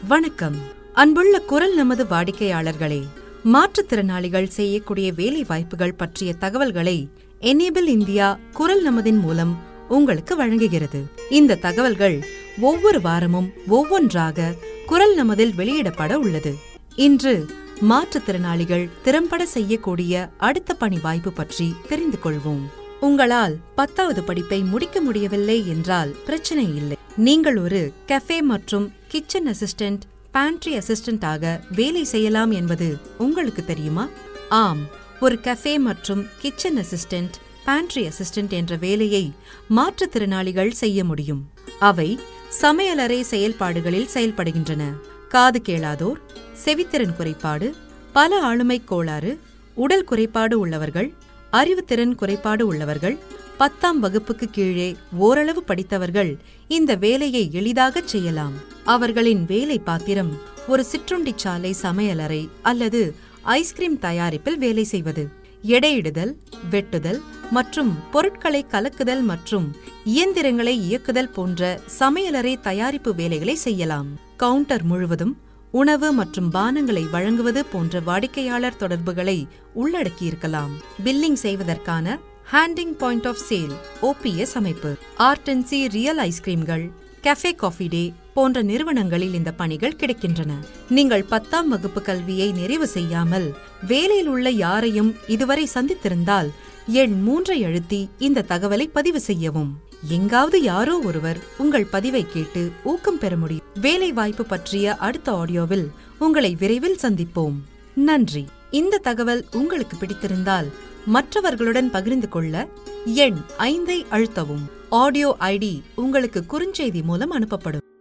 வணக்கம் அன்புள்ள குரல் நமது வாடிக்கையாளர்களே மாற்றுத்திறனாளிகள் செய்யக்கூடிய வேலை வாய்ப்புகள் பற்றிய தகவல்களை எனேபிள் இந்தியா குரல் நமதின் மூலம் உங்களுக்கு வழங்குகிறது இந்த தகவல்கள் ஒவ்வொரு வாரமும் ஒவ்வொன்றாக குரல் நமதில் வெளியிடப்பட உள்ளது இன்று மாற்றுத்திறனாளிகள் திறம்பட செய்யக்கூடிய அடுத்த பணி வாய்ப்பு பற்றி தெரிந்து கொள்வோம் உங்களால் பத்தாவது படிப்பை முடிக்க முடியவில்லை என்றால் பிரச்சனை இல்லை நீங்கள் ஒரு கஃபே மற்றும் கிச்சன் அசிஸ்டன்ட் பேண்ட்ரி அசிஸ்டன்ட் ஆக வேலை செய்யலாம் என்பது உங்களுக்கு தெரியுமா ஆம் ஒரு கஃபே மற்றும் கிச்சன் அசிஸ்டன்ட் பேண்ட்ரி அசிஸ்டன்ட் என்ற வேலையை மாற்றுத்திறனாளிகள் செய்ய முடியும் அவை சமையலறை செயல்பாடுகளில் செயல்படுகின்றன காது கேளாதோர் செவித்திறன் குறைபாடு பல ஆளுமை கோளாறு உடல் குறைபாடு உள்ளவர்கள் அறிவுத்திறன் குறைபாடு உள்ளவர்கள் பத்தாம் வகுப்புக்கு கீழே ஓரளவு படித்தவர்கள் இந்த வேலையை எளிதாக செய்யலாம் அவர்களின் வேலை பாத்திரம் ஒரு சிற்றுண்டி சாலை சமையலறை அல்லது ஐஸ்கிரீம் தயாரிப்பில் வேலை செய்வது எடையிடுதல் வெட்டுதல் மற்றும் பொருட்களை கலக்குதல் மற்றும் இயந்திரங்களை இயக்குதல் போன்ற சமையலறை தயாரிப்பு வேலைகளை செய்யலாம் கவுண்டர் முழுவதும் உணவு மற்றும் பானங்களை வழங்குவது போன்ற வாடிக்கையாளர் தொடர்புகளை உள்ளடக்கியிருக்கலாம் பில்லிங் செய்வதற்கான handing point of sale OPS அமைப்பு ஆர்டன்சி ரியல் ஐஸ்கிரீம்கள் கஃபே காஃபி டே போன்ற நிறுவனங்களில் இந்த பணிகள் கிடைக்கின்றன நீங்கள் பத்தாம் வகுப்பு கல்வியை நிறைவு செய்யாமல் வேலையில் உள்ள யாரையும் இதுவரை சந்தித்திருந்தால் எண் மூன்றை அழுத்தி இந்த தகவலை பதிவு செய்யவும் எங்காவது யாரோ ஒருவர் உங்கள் பதிவை கேட்டு ஊக்கம் பெற முடியும் வேலை வாய்ப்பு பற்றிய அடுத்த ஆடியோவில் உங்களை விரைவில் சந்திப்போம் நன்றி இந்த தகவல் உங்களுக்கு பிடித்திருந்தால் மற்றவர்களுடன் பகிர்ந்து கொள்ள எண் ஐந்தை அழுத்தவும் ஆடியோ ஐடி உங்களுக்கு குறுஞ்செய்தி மூலம் அனுப்பப்படும்